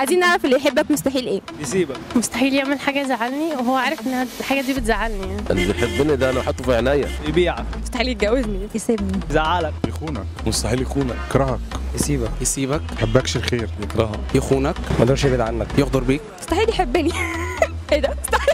عايزين نعرف اللي يحبك مستحيل ايه يسيبك مستحيل يعمل حاجه يزعلني وهو عارف ان الحاجه دي بتزعلني يعني اللي بيحبني ده انا احطه في عينيا يبيعك مستحيل يتجوزني يسيبني يزعلك يخونك مستحيل يخونك يكرهك يسيبك يسيبك يحبكش الخير يكرهك يخونك ما يقدرش يبعد عنك يغدر بيك مستحيل يحبني ايه ده